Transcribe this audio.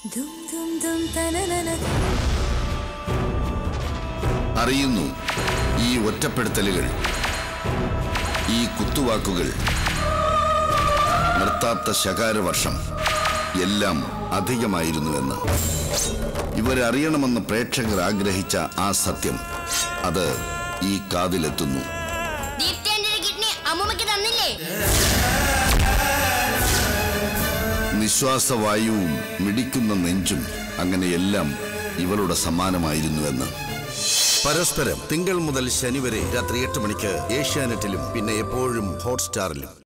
ദും ദും ദും തനനന അറിയുന്നു ഈ ഒറ്റപ്പെടുത്തലുകൾ ഈ കുത്തുവാക്കുകൾ നിർത്താത്ത ശകാരവർഷം എല്ലാം അധികമായിരുന്നുവെന്ന് ഇവരറിയണമെന്ന് പ്രേക്ഷകർ ആഗ്രഹിച്ച ആ സത്യം അത് ഈ കാതിലെത്തുന്നു ദീപ്തിന്റെ ഒരു കിഡ്നി അമ്മൂമ്മയ്ക്ക് തന്നില്ലേ നിശ്വാസവായുവും മിടിക്കുന്ന നെഞ്ചും അങ്ങനെയെല്ലാം ഇവളുടെ സമ്മാനമായിരുന്നുവെന്ന് പരസ്പരം തിങ്കൾ മുതൽ ശനി വരെ രാത്രി എട്ട് മണിക്ക് ഏഷ്യാനെറ്റിലും പിന്നെ എപ്പോഴും ഹോട്ട്സ്റ്റാറിലും